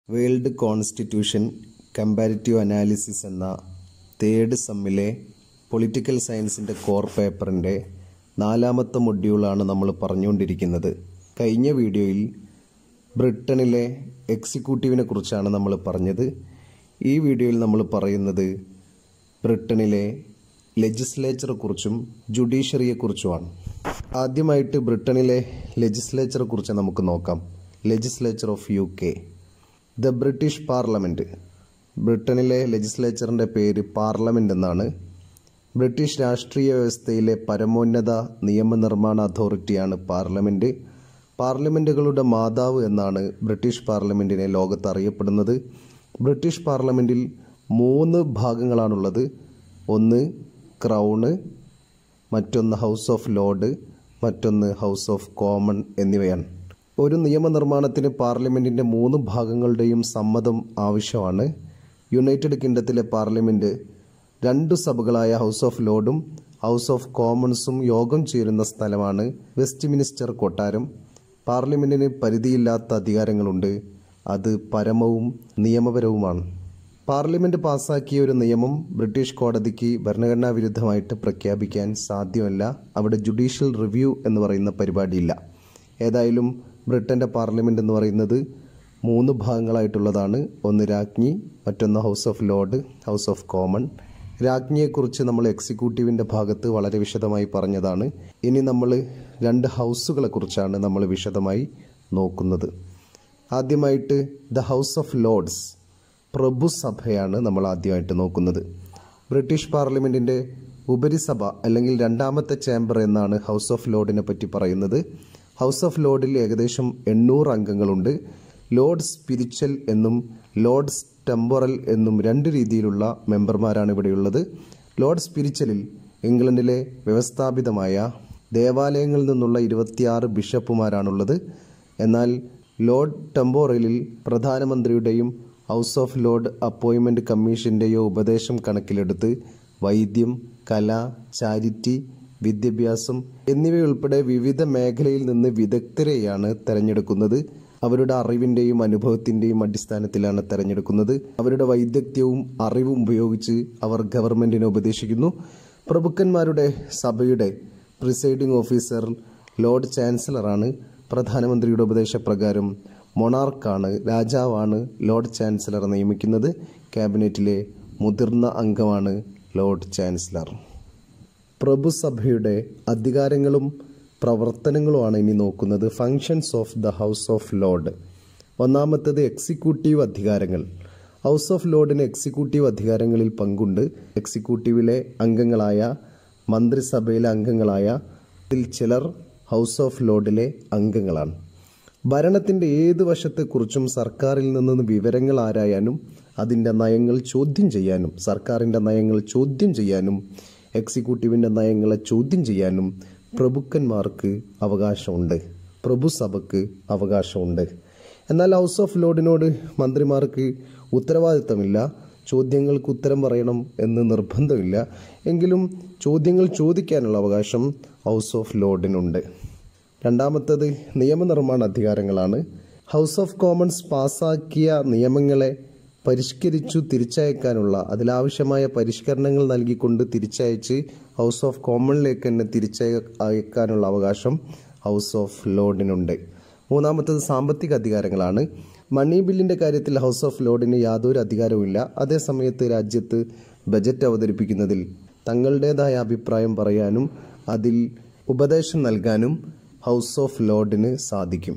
world constitution comparative analysis എന്ന third സെമ്മിലെ political സയൻസിൻ്റെ കോർ പേപ്പറിൻ്റെ നാലാമത്തെ മൊഡ്യൂളാണ് നമ്മൾ പറഞ്ഞുകൊണ്ടിരിക്കുന്നത് കഴിഞ്ഞ വീഡിയോയിൽ ബ്രിട്ടനിലെ എക്സിക്യൂട്ടീവിനെ കുറിച്ചാണ് നമ്മൾ പറഞ്ഞത് ഈ വീഡിയോയിൽ നമ്മൾ പറയുന്നത് ബ്രിട്ടനിലെ ലെജിസ്ലേച്ചറെ കുറിച്ചും ജുഡീഷ്യറിയെക്കുറിച്ചുമാണ് ആദ്യമായിട്ട് ബ്രിട്ടനിലെ ലെജിസ്ലേച്ചറെ കുറിച്ച് നമുക്ക് നോക്കാം legislature of U K the British parliament ബ്രിട്ടനിലെ ലെജിസ്ലേച്ചറിൻ്റെ പേര് പാർലമെൻ്റ് എന്നാണ് ബ്രിട്ടീഷ് രാഷ്ട്രീയ വ്യവസ്ഥയിലെ പരമോന്നത നിയമനിർമ്മാണ അതോറിറ്റിയാണ് പാർലമെൻറ്റ് പാർലമെൻറ്റുകളുടെ മാതാവ് എന്നാണ് ബ്രിട്ടീഷ് പാർലമെൻറ്റിനെ ലോകത്ത് അറിയപ്പെടുന്നത് ബ്രിട്ടീഷ് പാർലമെൻറ്റിൽ മൂന്ന് ഭാഗങ്ങളാണുള്ളത് ഒന്ന് ക്രൗണ് മറ്റൊന്ന് ഹൗസ് ഓഫ് ലോർഡ് മറ്റൊന്ന് ഹൗസ് ഓഫ് കോമൺ എന്നിവയാണ് ഒരു നിയമനിർമ്മാണത്തിന് പാർലമെൻറ്റിൻ്റെ മൂന്ന് ഭാഗങ്ങളുടെയും സമ്മതം ആവശ്യമാണ് യുണൈറ്റഡ് കിങ്ഡത്തിലെ പാർലമെൻറ്റ് രണ്ടു സഭകളായ ഹൗസ് ഓഫ് ലോർഡും ഹൗസ് ഓഫ് കോമൺസും യോഗം ചേരുന്ന സ്ഥലമാണ് വെസ്റ്റ് മിനിസ്റ്റർ കൊട്ടാരം പാർലമെൻറ്റിന് പരിധിയില്ലാത്ത അധികാരങ്ങളുണ്ട് അത് പരമവും നിയമപരവുമാണ് പാർലമെന്റ് പാസാക്കിയ ഒരു നിയമം ബ്രിട്ടീഷ് കോടതിക്ക് ഭരണഘടനാ വിരുദ്ധമായിട്ട് പ്രഖ്യാപിക്കാൻ സാധ്യമല്ല അവിടെ ജുഡീഷ്യൽ റിവ്യൂ എന്ന് പറയുന്ന പരിപാടിയില്ല ഏതായാലും ബ്രിട്ടന്റെ പാർലമെന്റ് എന്ന് പറയുന്നത് മൂന്ന് ഭാഗങ്ങളായിട്ടുള്ളതാണ് ഒന്ന് രാജ്ഞി മറ്റൊന്ന് house of lord house of common രാജ്ഞിയെക്കുറിച്ച് നമ്മൾ എക്സിക്യൂട്ടീവിൻ്റെ ഭാഗത്ത് വളരെ വിശദമായി പറഞ്ഞതാണ് ഇനി നമ്മൾ രണ്ട് ഹൗസുകളെ കുറിച്ചാണ് നമ്മൾ വിശദമായി നോക്കുന്നത് ആദ്യമായിട്ട് ദ ഹൗസ് ഓഫ് ലോർഡ്സ് പ്രഭുസഭയാണ് നമ്മൾ ആദ്യമായിട്ട് നോക്കുന്നത് ബ്രിട്ടീഷ് പാർലമെൻറ്റിൻ്റെ ഉപരിസഭ അല്ലെങ്കിൽ രണ്ടാമത്തെ ചേംബർ എന്നാണ് ഹൗസ് ഓഫ് ലോർഡിനെ പറ്റി പറയുന്നത് ഹൗസ് ഓഫ് ലോർഡിൽ ഏകദേശം എണ്ണൂറ് അംഗങ്ങളുണ്ട് ലോർഡ് സ്പിരിച്വൽ എന്നും ലോർഡ്സ് ടെമ്പറൽ എന്നും രണ്ട് രീതിയിലുള്ള മെമ്പർമാരാണ് ഇവിടെയുള്ളത് ലോർഡ് സ്പിരിച്വലിൽ ഇംഗ്ലണ്ടിലെ വ്യവസ്ഥാപിതമായ ദേവാലയങ്ങളിൽ നിന്നുള്ള ഇരുപത്തിയാറ് ബിഷപ്പുമാരാണുള്ളത് എന്നാൽ ലോർഡ് ടെമ്പോറലിൽ പ്രധാനമന്ത്രിയുടെയും ഹൗസ് ഓഫ് ലോർഡ് അപ്പോയിൻമെൻറ്റ് കമ്മീഷൻ്റെയോ ഉപദേശം കണക്കിലെടുത്ത് വൈദ്യം കല ചാരിറ്റി വിദ്യാഭ്യാസം എന്നിവയുൾപ്പെടെ വിവിധ മേഖലയിൽ നിന്ന് വിദഗ്ധരെയാണ് തെരഞ്ഞെടുക്കുന്നത് അവരുടെ അറിവിൻ്റെയും അനുഭവത്തിൻ്റെയും അടിസ്ഥാനത്തിലാണ് തെരഞ്ഞെടുക്കുന്നത് അവരുടെ വൈദഗ്ധ്യവും അറിവും ഉപയോഗിച്ച് അവർ ഗവൺമെൻറ്റിനെ ഉപദേശിക്കുന്നു പ്രഭുക്കന്മാരുടെ സഭയുടെ പ്രിസൈഡിംഗ് ഓഫീസർ ലോർഡ് ചാൻസലറാണ് പ്രധാനമന്ത്രിയുടെ ഉപദേശപ്രകാരം മൊണാർക്കാണ് രാജാവാണ് ലോർഡ് ചാൻസലർ നിയമിക്കുന്നത് ക്യാബിനറ്റിലെ മുതിർന്ന അംഗമാണ് ലോർഡ് ചാൻസലർ പ്രഭുസഭയുടെ അധികാരങ്ങളും പ്രവർത്തനങ്ങളുമാണ് ഇനി നോക്കുന്നത് functions of the house of lord ഒന്നാമത്തത് എക്സിക്യൂട്ടീവ് അധികാരങ്ങൾ ഹൗസ് ഓഫ് ലോർഡിന് എക്സിക്യൂട്ടീവ് അധികാരങ്ങളിൽ പങ്കുണ്ട് എക്സിക്യൂട്ടീവിലെ അംഗങ്ങളായ മന്ത്രിസഭയിലെ അംഗങ്ങളായ ഇതിൽ ചിലർ ഹൗസ് ഓഫ് ലോർഡിലെ അംഗങ്ങളാണ് ഭരണത്തിൻ്റെ ഏത് വശത്തെക്കുറിച്ചും സർക്കാരിൽ നിന്ന് വിവരങ്ങൾ ആരായാനും അതിൻ്റെ നയങ്ങൾ ചോദ്യം ചെയ്യാനും സർക്കാരിൻ്റെ നയങ്ങൾ ചോദ്യം ചെയ്യാനും എക്സിക്യൂട്ടീവിൻ്റെ നയങ്ങളെ ചോദ്യം ചെയ്യാനും പ്രഭുക്കന്മാർക്ക് അവകാശമുണ്ട് പ്രഭുസഭയ്ക്ക് അവകാശമുണ്ട് എന്നാൽ ഹൗസ് ഓഫ് ലോർഡിനോട് മന്ത്രിമാർക്ക് ഉത്തരവാദിത്തമില്ല ചോദ്യങ്ങൾക്ക് ഉത്തരം പറയണം എന്ന് നിർബന്ധമില്ല എങ്കിലും ചോദ്യങ്ങൾ ചോദിക്കാനുള്ള അവകാശം ഹൗസ് ഓഫ് ലോർഡിനുണ്ട് രണ്ടാമത്തത് നിയമനിർമ്മാണ അധികാരങ്ങളാണ് ഹൗസ് ഓഫ് കോമൺസ് പാസാക്കിയ നിയമങ്ങളെ പരിഷ്കരിച്ചു തിരിച്ചയക്കാനുള്ള അതിലാവശ്യമായ പരിഷ്കരണങ്ങൾ നൽകിക്കൊണ്ട് തിരിച്ചയച്ച് ഹൗസ് ഓഫ് കോമണിലേക്ക് തന്നെ തിരിച്ചയ അയക്കാനുള്ള അവകാശം ഹൗസ് ഓഫ് ലോർഡിനുണ്ട് മൂന്നാമത്തത് സാമ്പത്തിക അധികാരങ്ങളാണ് മണി ബില്ലിൻ്റെ കാര്യത്തിൽ ഹൗസ് ഓഫ് ലോർഡിന് യാതൊരു അധികാരവുമില്ല അതേസമയത്ത് രാജ്യത്ത് ബജറ്റ് അവതരിപ്പിക്കുന്നതിൽ തങ്ങളുടേതായ അഭിപ്രായം പറയാനും അതിൽ ഉപദേശം നൽകാനും ഹൗസ് ഓഫ് ലോർഡിന് സാധിക്കും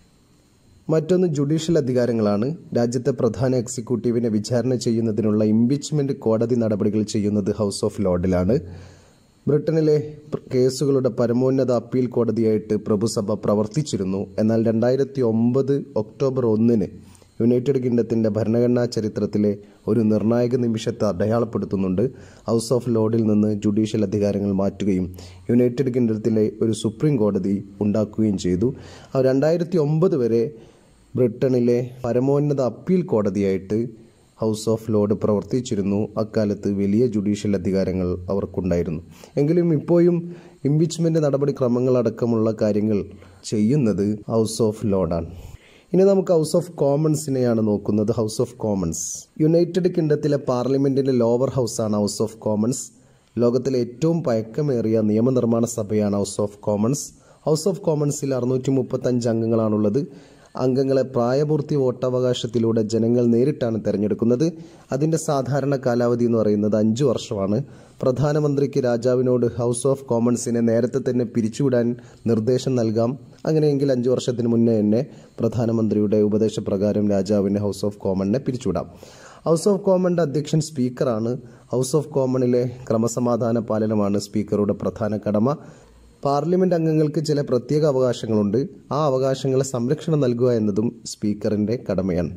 മറ്റൊന്ന് ജുഡീഷ്യൽ അധികാരങ്ങളാണ് രാജ്യത്തെ പ്രധാന എക്സിക്യൂട്ടീവിനെ വിചാരണ ചെയ്യുന്നതിനുള്ള ഇംപീച്ച്മെന്റ് കോടതി നടപടികൾ ചെയ്യുന്നത് ഹൗസ് ഓഫ് ലോർഡിലാണ് ബ്രിട്ടനിലെ കേസുകളുടെ പരമോന്നത അപ്പീൽ കോടതിയായിട്ട് പ്രഭുസഭ പ്രവർത്തിച്ചിരുന്നു എന്നാൽ രണ്ടായിരത്തി ഒമ്പത് ഒക്ടോബർ ഒന്നിന് യുണൈറ്റഡ് കിങ്ഡത്തിന്റെ ഭരണഘടനാ ചരിത്രത്തിലെ ഒരു നിർണായക നിമിഷത്തെ അടയാളപ്പെടുത്തുന്നുണ്ട് ഹൗസ് ഓഫ് ലോർഡിൽ നിന്ന് ജുഡീഷ്യൽ അധികാരങ്ങൾ മാറ്റുകയും യുണൈറ്റഡ് കിങ്ഡത്തിലെ ഒരു സുപ്രീം കോടതി ഉണ്ടാക്കുകയും ചെയ്തു രണ്ടായിരത്തി ഒമ്പത് വരെ ബ്രിട്ടനിലെ പരമോന്നത അപ്പീൽ കോടതിയായിട്ട് ഹൗസ് ഓഫ് ലോർഡ് പ്രവർത്തിച്ചിരുന്നു അക്കാലത്ത് വലിയ ജുഡീഷ്യൽ അധികാരങ്ങൾ അവർക്കുണ്ടായിരുന്നു എങ്കിലും ഇപ്പോഴും ഇംപീച്ച്മെന്റ് നടപടിക്രമങ്ങളടക്കമുള്ള കാര്യങ്ങൾ ചെയ്യുന്നത് ഹൗസ് ഓഫ് ലോർഡാണ് ഇനി നമുക്ക് ഹൗസ് ഓഫ് കോമൺസിനെയാണ് നോക്കുന്നത് ഹൗസ് ഓഫ് കോമൺസ് യുണൈറ്റഡ് കിങ്ഡത്തിലെ പാർലമെന്റിന്റെ ലോവർ ഹൗസാണ് ഹൗസ് ഓഫ് കോമൺസ് ലോകത്തിലെ ഏറ്റവും പഴക്കമേറിയ നിയമനിർമ്മാണ സഭയാണ് house of commons house of കോമൺസിൽ അറുന്നൂറ്റി മുപ്പത്തഞ്ച് അംഗങ്ങളാണുള്ളത് അംഗങ്ങളെ പ്രായപൂർത്തി വോട്ടവകാശത്തിലൂടെ ജനങ്ങൾ നേരിട്ടാണ് തിരഞ്ഞെടുക്കുന്നത് അതിൻ്റെ സാധാരണ കാലാവധി എന്ന് പറയുന്നത് അഞ്ചു വർഷമാണ് പ്രധാനമന്ത്രിക്ക് രാജാവിനോട് ഹൗസ് ഓഫ് കോമൺസിനെ നേരത്തെ തന്നെ പിരിച്ചുവിടാൻ നിർദ്ദേശം നൽകാം അങ്ങനെയെങ്കിൽ അഞ്ചു വർഷത്തിന് മുന്നേ തന്നെ പ്രധാനമന്ത്രിയുടെ ഉപദേശപ്രകാരം രാജാവിനെ ഹൗസ് ഓഫ് കോമണിനെ പിരിച്ചുവിടാം ഹൗസ് ഓഫ് കോമണിന്റെ അധ്യക്ഷൻ സ്പീക്കറാണ് ഹൗസ് ഓഫ് കോമണിലെ ക്രമസമാധാന പാലനമാണ് സ്പീക്കറുടെ പ്രധാന കടമ പാർലമെന്റ് അംഗങ്ങൾക്ക് ചില പ്രത്യേക അവകാശങ്ങളുണ്ട് ആ അവകാശങ്ങളെ സംരക്ഷണം നൽകുക എന്നതും സ്പീക്കറിന്റെ കടമയാണ്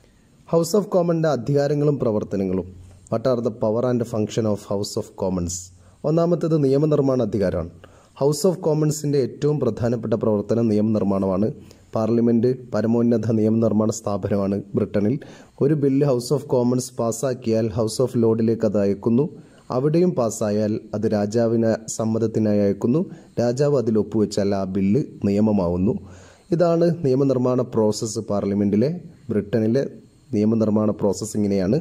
ഹൗസ് ഓഫ് കോമണിന്റെ അധികാരങ്ങളും പ്രവർത്തനങ്ങളും what are the power and function of house of commons ഒന്നാമത്തേത് നിയമനിർമ്മാണ അധികാരമാണ് ഹൗസ് ഓഫ് കോമൺസിന്റെ ഏറ്റവും പ്രധാനപ്പെട്ട പ്രവർത്തനം നിയമനിർമ്മാണമാണ് പാർലമെന്റ് പരമോന്നത നിയമനിർമ്മാണ സ്ഥാപനമാണ് ബ്രിട്ടനിൽ ഒരു ബില്ല് ഹൗസ് ഓഫ് കോമൺസ് പാസ്സാക്കിയാൽ ഹൗസ് ഓഫ് ലോർഡിലേക്ക് അത് അയക്കുന്നു അവിടെയും പാസ്സായാൽ അത് രാജാവിന് സമ്മതത്തിനായി അയക്കുന്നു രാജാവ് അതിൽ ഒപ്പുവെച്ചാൽ ആ ബില്ല് നിയമമാവുന്നു ഇതാണ് നിയമനിർമ്മാണ പ്രോസസ്സ് പാർലമെന്റിലെ ബ്രിട്ടനിലെ നിയമനിർമ്മാണ പ്രോസസ്സ് ഇങ്ങനെയാണ്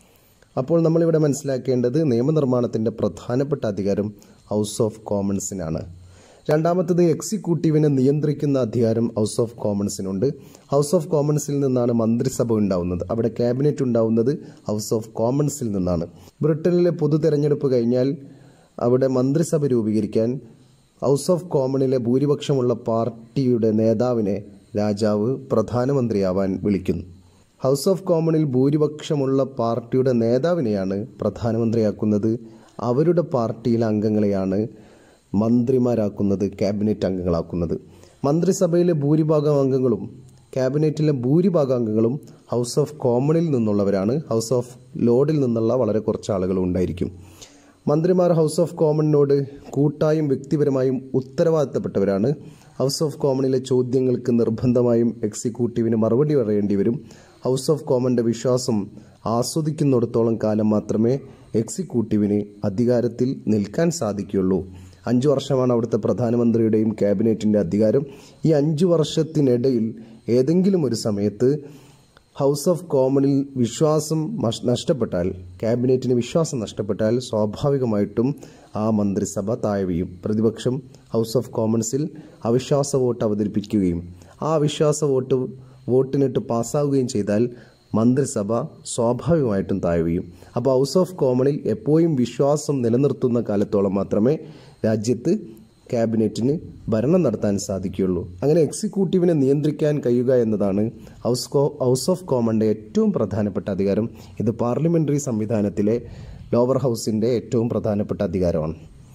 അപ്പോൾ നമ്മളിവിടെ മനസ്സിലാക്കേണ്ടത് നിയമനിർമ്മാണത്തിൻ്റെ പ്രധാനപ്പെട്ട അധികാരം ഹൗസ് ഓഫ് കോമൺസിനാണ് രണ്ടാമത്തത് എക്സിക്യൂട്ടീവിനെ നിയന്ത്രിക്കുന്ന അധികാരം ഹൗസ് ഓഫ് കോമൺസിനുണ്ട് ഹൗസ് ഓഫ് കോമൺസിൽ നിന്നാണ് മന്ത്രിസഭ ഉണ്ടാവുന്നത് അവിടെ ക്യാബിനറ്റ് ഉണ്ടാവുന്നത് ഹൗസ് ഓഫ് കോമൺസിൽ നിന്നാണ് ബ്രിട്ടനിലെ പൊതു തെരഞ്ഞെടുപ്പ് കഴിഞ്ഞാൽ അവിടെ മന്ത്രിസഭ രൂപീകരിക്കാൻ ഹൗസ് ഓഫ് കോമണിലെ ഭൂരിപക്ഷമുള്ള പാർട്ടിയുടെ നേതാവിനെ രാജാവ് പ്രധാനമന്ത്രിയാവാൻ വിളിക്കുന്നു ഹൗസ് ഓഫ് കോമണിൽ ഭൂരിപക്ഷമുള്ള പാർട്ടിയുടെ നേതാവിനെയാണ് പ്രധാനമന്ത്രിയാക്കുന്നത് അവരുടെ പാർട്ടിയിലെ അംഗങ്ങളെയാണ് മന്ത്രിമാരാക്കുന്നത് ക്യാബിനറ്റ് അംഗങ്ങളാക്കുന്നത് മന്ത്രിസഭയിലെ ഭൂരിഭാഗം അംഗങ്ങളും ക്യാബിനറ്റിലെ ഭൂരിഭാഗം അംഗങ്ങളും ഹൗസ് ഓഫ് കോമണിൽ നിന്നുള്ളവരാണ് ഹൗസ് ഓഫ് ലോർഡിൽ നിന്നുള്ള വളരെ കുറച്ച് ആളുകളും ഉണ്ടായിരിക്കും മന്ത്രിമാർ ഹൗസ് ഓഫ് കോമണിനോട് കൂട്ടായും വ്യക്തിപരമായും ഉത്തരവാദിത്തപ്പെട്ടവരാണ് ഹൗസ് ഓഫ് കോമണിലെ ചോദ്യങ്ങൾക്ക് നിർബന്ധമായും എക്സിക്യൂട്ടീവിന് മറുപടി പറയേണ്ടി വരും ഹൗസ് ഓഫ് കോമണിന്റെ വിശ്വാസം ആസ്വദിക്കുന്നിടത്തോളം കാലം മാത്രമേ എക്സിക്യൂട്ടീവിന് അധികാരത്തിൽ നിൽക്കാൻ സാധിക്കുകയുള്ളൂ അഞ്ചു വർഷമാണ് അവിടുത്തെ പ്രധാനമന്ത്രിയുടെയും ക്യാബിനറ്റിന്റെ അധികാരം ഈ അഞ്ചു വർഷത്തിനിടയിൽ ഏതെങ്കിലും ഒരു സമയത്ത് ഹൗസ് ഓഫ് കോമണിൽ വിശ്വാസം മഷ്- നഷ്ടപ്പെട്ടാൽ ക്യാബിനറ്റിന് വിശ്വാസം നഷ്ടപ്പെട്ടാൽ സ്വാഭാവികമായിട്ടും ആ മന്ത്രിസഭ താഴ്വീയും പ്രതിപക്ഷം ഹൗസ് ഓഫ് കോമൺസിൽ അവിശ്വാസ വോട്ട് അവതരിപ്പിക്കുകയും ആ അവിശ്വാസ വോട്ട് വോട്ടിനിട്ട് പാസ്സാവുകയും ചെയ്താൽ മന്ത്രിസഭ സ്വാഭാവികമായിട്ടും താഴ്വീയും അപ്പോൾ ഹൗസ് ഓഫ് കോമണിൽ എപ്പോഴും വിശ്വാസം നിലനിർത്തുന്ന കാലത്തോളം മാത്രമേ രാജ്യത്ത് ക്യാബിനറ്റിന് ഭരണം നടത്താൻ സാധിക്കുകയുള്ളൂ അങ്ങനെ എക്സിക്യൂട്ടീവിനെ നിയന്ത്രിക്കാൻ കഴിയുക എന്നതാണ് ഹൗസ് കോ ഹൗസ് ഓഫ് കോമണിൻ്റെ ഏറ്റവും പ്രധാനപ്പെട്ട അധികാരം ഇത് പാർലമെന്ററി സംവിധാനത്തിലെ ലോവർ ഹൗസിൻ്റെ ഏറ്റവും പ്രധാനപ്പെട്ട അധികാരമാണ്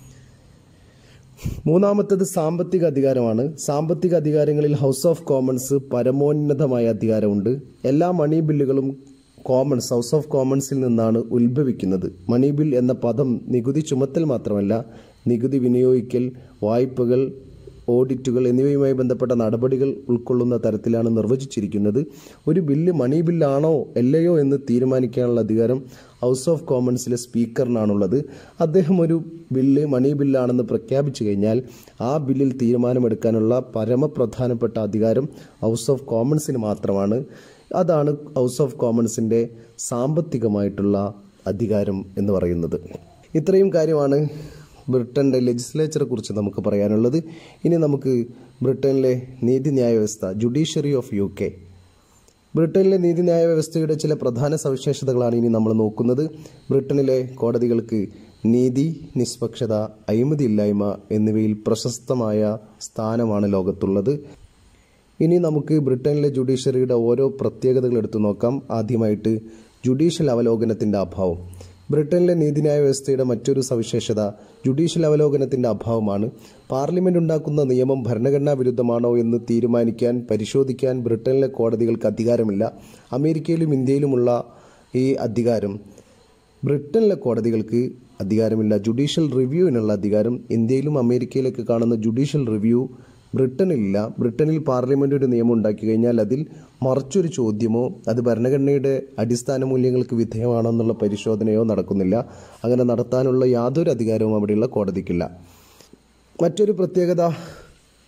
മൂന്നാമത്തേത് സാമ്പത്തിക അധികാരമാണ് സാമ്പത്തിക അധികാരങ്ങളിൽ ഹൗസ് ഓഫ് കോമൺസ് പരമോന്നതമായ അധികാരമുണ്ട് എല്ലാ മണി ബില്ലുകളും കോമൺസ് ഹൗസ് ഓഫ് കോമൺസിൽ നിന്നാണ് ഉത്ഭവിക്കുന്നത് മണി ബിൽ എന്ന പദം നികുതി ചുമത്തൽ മാത്രമല്ല നികുതി വിനിയോഗിക്കൽ വായ്പകൾ ഓഡിറ്റുകൾ എന്നിവയുമായി ബന്ധപ്പെട്ട നടപടികൾ ഉൾക്കൊള്ളുന്ന തരത്തിലാണ് നിർവചിച്ചിരിക്കുന്നത് ഒരു ബില്ല് മണി ബില്ലാണോ അല്ലയോ എന്ന് തീരുമാനിക്കാനുള്ള അധികാരം ഹൗസ് ഓഫ് കോമൺസിലെ സ്പീക്കറിനാണുള്ളത് അദ്ദേഹം ഒരു ബില്ല് മണി ബില്ലാണെന്ന് പ്രഖ്യാപിച്ചു കഴിഞ്ഞാൽ ആ ബില്ലിൽ തീരുമാനമെടുക്കാനുള്ള പരമപ്രധാനപ്പെട്ട അധികാരം ഹൗസ് ഓഫ് കോമൺസിന് മാത്രമാണ് അതാണ് ഹൗസ് ഓഫ് കോമൺസിൻ്റെ സാമ്പത്തികമായിട്ടുള്ള അധികാരം എന്ന് പറയുന്നത് ഇത്രയും കാര്യമാണ് ബ്രിട്ടൻ്റെ ലെജിസ്ലേച്ചറെ കുറിച്ച് നമുക്ക് പറയാനുള്ളത് ഇനി നമുക്ക് ബ്രിട്ടനിലെ നീതിന്യായ വ്യവസ്ഥ ജുഡീഷ്യറി ഓഫ് യു കെ ബ്രിട്ടനിലെ നീതിന്യായ വ്യവസ്ഥയുടെ ചില പ്രധാന സവിശേഷതകളാണ് ഇനി നമ്മൾ നോക്കുന്നത് ബ്രിട്ടനിലെ കോടതികൾക്ക് നീതി നിഷ്പക്ഷത അഴിമതിയില്ലായ്മ എന്നിവയിൽ പ്രശസ്തമായ സ്ഥാനമാണ് ലോകത്തുള്ളത് ഇനി നമുക്ക് ബ്രിട്ടനിലെ ജുഡീഷ്യറിയുടെ ഓരോ പ്രത്യേകതകൾ എടുത്തു നോക്കാം ആദ്യമായിട്ട് ജുഡീഷ്യൽ അവലോകനത്തിന്റെ അഭാവം ബ്രിട്ടനിലെ നീതിന്യായ വ്യവസ്ഥയുടെ മറ്റൊരു സവിശേഷത ജുഡീഷ്യൽ അവലോകനത്തിന്റെ അഭാവമാണ് പാർലമെന്റ് ഉണ്ടാക്കുന്ന നിയമം ഭരണഘടനാ വിരുദ്ധമാണോ എന്ന് തീരുമാനിക്കാൻ പരിശോധിക്കാൻ ബ്രിട്ടനിലെ കോടതികൾക്ക് അധികാരമില്ല അമേരിക്കയിലും ഇന്ത്യയിലുമുള്ള ഈ അധികാരം ബ്രിട്ടനിലെ കോടതികൾക്ക് അധികാരമില്ല ജുഡീഷ്യൽ റിവ്യൂവിനുള്ള അധികാരം ഇന്ത്യയിലും അമേരിക്കയിലൊക്കെ കാണുന്ന ജുഡീഷ്യൽ റിവ്യൂ ബ്രിട്ടനിലില്ല ബ്രിട്ടനിൽ പാർലമെന്റ് ഒരു നിയമം ഉണ്ടാക്കി കഴിഞ്ഞാൽ അതിൽ മറിച്ചൊരു ചോദ്യമോ അത് ഭരണഘടനയുടെ അടിസ്ഥാന മൂല്യങ്ങൾക്ക് വിധേയമാണോ എന്നുള്ള പരിശോധനയോ നടക്കുന്നില്ല അങ്ങനെ നടത്താനുള്ള യാതൊരു അധികാരവും അവിടെയുള്ള കോടതിക്കില്ല മറ്റൊരു പ്രത്യേകത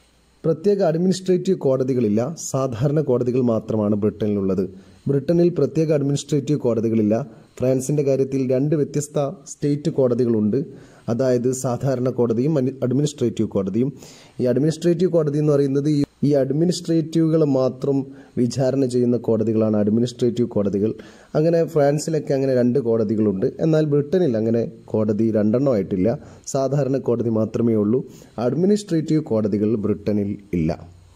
പ്രത്യേക അഡ്മിനിസ്ട്രേറ്റീവ് കോടതികളില്ല സാധാരണ കോടതികൾ മാത്രമാണ് ബ്രിട്ടനിലുള്ളത് ബ്രിട്ടനിൽ പ്രത്യേക അഡ്മിനിസ്ട്രേറ്റീവ് കോടതികളില്ല ഫ്രാൻസിന്റെ കാര്യത്തിൽ രണ്ട് വ്യത്യസ്ത സ്റ്റേറ്റ് കോടതികളുണ്ട് അതായത് സാധാരണ കോടതിയും അനി- അഡ്മിനിസ്ട്രേറ്റീവ് കോടതിയും ഈ അഡ്മിനിസ്ട്രേറ്റീവ് കോടതി എന്ന് പറയുന്നത് ഈ ഈ അഡ്മിനിസ്ട്രേറ്റീവുകൾ മാത്രം വിചാരണ ചെയ്യുന്ന കോടതികളാണ് അഡ്മിനിസ്ട്രേറ്റീവ് കോടതികൾ അങ്ങനെ ഫ്രാൻസിലൊക്കെ അങ്ങനെ രണ്ട് കോടതികളുണ്ട് എന്നാൽ ബ്രിട്ടനിൽ അങ്ങനെ കോടതി രണ്ടെണ്ണം ആയിട്ടില്ല സാധാരണ കോടതി മാത്രമേ ഉള്ളൂ അഡ്മിനിസ്ട്രേറ്റീവ് കോടതികൾ ബ്രിട്ടനിൽ ഇല്ല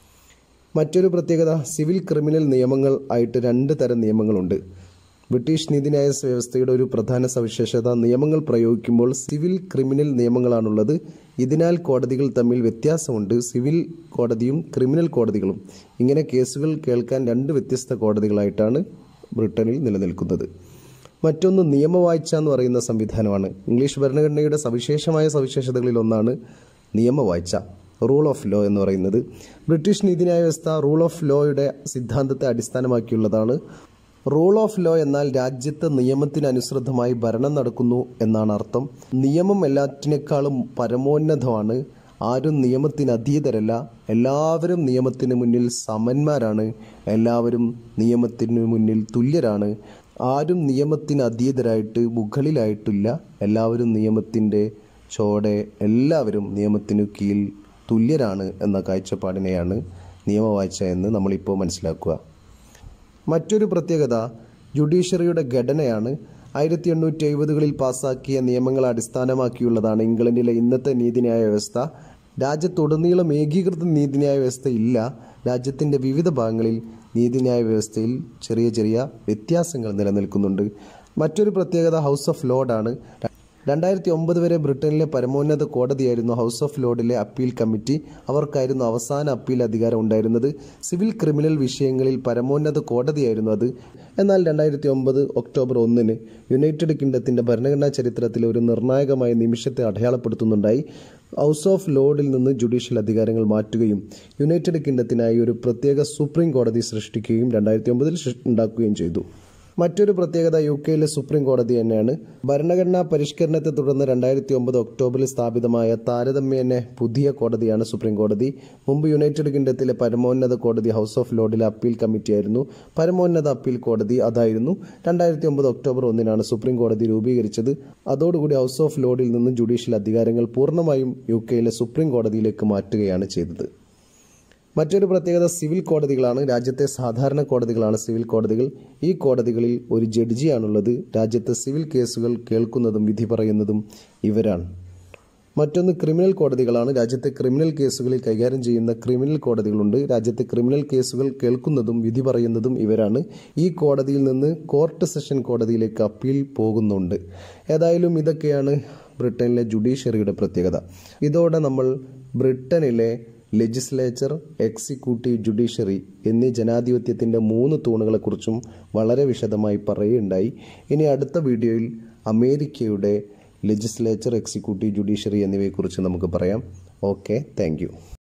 മറ്റൊരു പ്രത്യേകത സിവിൽ ക്രിമിനൽ നിയമങ്ങൾ ആയിട്ട് രണ്ട് തരം നിയമങ്ങളുണ്ട് ബ്രിട്ടീഷ് നീതിന്യായ വ്യവസ്ഥയുടെ ഒരു പ്രധാന സവിശേഷത നിയമങ്ങൾ പ്രയോഗിക്കുമ്പോൾ സിവിൽ ക്രിമിനൽ നിയമങ്ങളാണുള്ളത് ഇതിനാൽ കോടതികൾ തമ്മിൽ വ്യത്യാസമുണ്ട് സിവിൽ കോടതിയും ക്രിമിനൽ കോടതികളും ഇങ്ങനെ കേസുകൾ കേൾക്കാൻ രണ്ട് വ്യത്യസ്ത കോടതികളായിട്ടാണ് ബ്രിട്ടനിൽ നിലനിൽക്കുന്നത് മറ്റൊന്ന് നിയമവാഴ്ച എന്ന് പറയുന്ന സംവിധാനമാണ് ഇംഗ്ലീഷ് ഭരണഘടനയുടെ സവിശേഷമായ സവിശേഷതകളിൽ ഒന്നാണ് നിയമവാഴ്ച റൂൾ ഓഫ് ലോ എന്ന് പറയുന്നത് ബ്രിട്ടീഷ് നീതിന്യായ വ്യവസ്ഥ റൂൾ ഓഫ് ലോയുടെ സിദ്ധാന്തത്തെ അടിസ്ഥാനമാക്കിയുള്ളതാണ് റൂൾ ഓഫ് ലോ എന്നാൽ രാജ്യത്ത് നിയമത്തിനനുസൃതമായി ഭരണം നടക്കുന്നു എന്നാണ് അർത്ഥം നിയമം എല്ലാറ്റിനേക്കാളും പരമോന്നതമാണ് ആരും നിയമത്തിന് അതീതരല്ല എല്ലാവരും നിയമത്തിന് മുന്നിൽ സമന്മാരാണ് എല്ലാവരും നിയമത്തിന് മുന്നിൽ തുല്യരാണ് ആരും നിയമത്തിന് അതീതരായിട്ട് മുകളിലായിട്ടില്ല എല്ലാവരും നിയമത്തിൻ്റെ ചോടെ എല്ലാവരും നിയമത്തിനു കീഴിൽ തുല്യരാണ് എന്ന കാഴ്ചപ്പാടിനെയാണ് നിയമവാഴ്ച എന്ന് നമ്മളിപ്പോൾ മനസ്സിലാക്കുക മറ്റൊരു പ്രത്യേകത ജുഡീഷ്യറിയുടെ ഘടനയാണ് ആയിരത്തി എണ്ണൂറ്റി എഴുപതുകളിൽ പാസാക്കിയ നിയമങ്ങളെ അടിസ്ഥാനമാക്കിയുള്ളതാണ് ഇംഗ്ലണ്ടിലെ ഇന്നത്തെ നീതിന്യായ വ്യവസ്ഥ രാജ്യത്തുടനീളം ഏകീകൃത നീതിന്യായ വ്യവസ്ഥ ഇല്ല രാജ്യത്തിൻ്റെ വിവിധ ഭാഗങ്ങളിൽ നീതിന്യായ വ്യവസ്ഥയിൽ ചെറിയ ചെറിയ വ്യത്യാസങ്ങൾ നിലനിൽക്കുന്നുണ്ട് മറ്റൊരു പ്രത്യേകത ഹൗസ് ഓഫ് ലോർഡാണ് രണ്ടായിരത്തി ഒമ്പത് വരെ ബ്രിട്ടനിലെ പരമോന്നത കോടതിയായിരുന്നു ഹൗസ് ഓഫ് ലോർഡിലെ അപ്പീൽ കമ്മിറ്റി അവർക്കായിരുന്നു അവസാന അപ്പീൽ അധികാരം ഉണ്ടായിരുന്നത് സിവിൽ ക്രിമിനൽ വിഷയങ്ങളിൽ പരമോന്നത കോടതിയായിരുന്നു അത് എന്നാൽ രണ്ടായിരത്തി ഒമ്പത് ഒക്ടോബർ ഒന്നിന് യുണൈറ്റഡ് കിങ്ഡത്തിന്റെ ഭരണഘടനാ ചരിത്രത്തിലെ ഒരു നിർണായകമായ നിമിഷത്തെ അടയാളപ്പെടുത്തുന്നുണ്ടായി ഹൗസ് ഓഫ് ലോർഡിൽ നിന്ന് ജുഡീഷ്യൽ അധികാരങ്ങൾ മാറ്റുകയും യുണൈറ്റഡ് കിങ്ഡത്തിനായി ഒരു പ്രത്യേക സുപ്രീം കോടതി സൃഷ്ടിക്കുകയും രണ്ടായിരത്തി ഒമ്പതിൽ ഉണ്ടാക്കുകയും ചെയ്തു മറ്റൊരു പ്രത്യേകത യു കെയിലെ സുപ്രീം കോടതി തന്നെയാണ് ഭരണഘടനാ പരിഷ്കരണത്തെ തുടർന്ന് രണ്ടായിരത്തി ഒമ്പത് ഒക്ടോബറിൽ സ്ഥാപിതമായ താരതമ്യേന പുതിയ കോടതിയാണ് സുപ്രീം കോടതി മുമ്പ് യുണൈറ്റഡ് കിങ്ഡത്തിലെ പരമോന്നത കോടതി ഹൗസ് ഓഫ് ലോർഡിലെ അപ്പീൽ കമ്മിറ്റിയായിരുന്നു പരമോന്നത അപ്പീൽ കോടതി അതായിരുന്നു രണ്ടായിരത്തി ഒമ്പത് ഒക്ടോബർ ഒന്നിനാണ് സുപ്രീം കോടതി രൂപീകരിച്ചത് അതോടുകൂടി ഹൗസ് ഓഫ് ലോർഡിൽ നിന്ന് ജുഡീഷ്യൽ അധികാരങ്ങൾ പൂർണ്ണമായും യു കെയിലെ സുപ്രീം കോടതിയിലേക്ക് മാറ്റുകയാണ് ചെയ്തത് മറ്റൊരു പ്രത്യേകത സിവിൽ കോടതികളാണ് രാജ്യത്തെ സാധാരണ കോടതികളാണ് സിവിൽ കോടതികൾ ഈ കോടതികളിൽ ഒരു ജഡ്ജിയാണുള്ളത് രാജ്യത്തെ സിവിൽ കേസുകൾ കേൾക്കുന്നതും വിധി പറയുന്നതും ഇവരാണ് മറ്റൊന്ന് ക്രിമിനൽ കോടതികളാണ് രാജ്യത്തെ ക്രിമിനൽ കേസുകളിൽ കൈകാര്യം ചെയ്യുന്ന ക്രിമിനൽ കോടതികളുണ്ട് രാജ്യത്തെ ക്രിമിനൽ കേസുകൾ കേൾക്കുന്നതും വിധി പറയുന്നതും ഇവരാണ് ഈ കോടതിയിൽ നിന്ന് കോർട്ട് സെഷൻ കോടതിയിലേക്ക് അപ്പീൽ പോകുന്നുണ്ട് ഏതായാലും ഇതൊക്കെയാണ് ബ്രിട്ടനിലെ ജുഡീഷ്യറിയുടെ പ്രത്യേകത ഇതോടെ നമ്മൾ ബ്രിട്ടനിലെ ലെജിസ്ലേച്ചർ എക്സിക്യൂട്ടീവ് ജുഡീഷ്യറി എന്നീ ജനാധിപത്യത്തിൻ്റെ മൂന്ന് തൂണുകളെക്കുറിച്ചും വളരെ വിശദമായി പറയുകയുണ്ടായി ഇനി അടുത്ത വീഡിയോയിൽ അമേരിക്കയുടെ ലെജിസ്ലേച്ചർ എക്സിക്യൂട്ടീവ് ജുഡീഷ്യറി എന്നിവയെക്കുറിച്ച് നമുക്ക് പറയാം ഓക്കെ താങ്ക്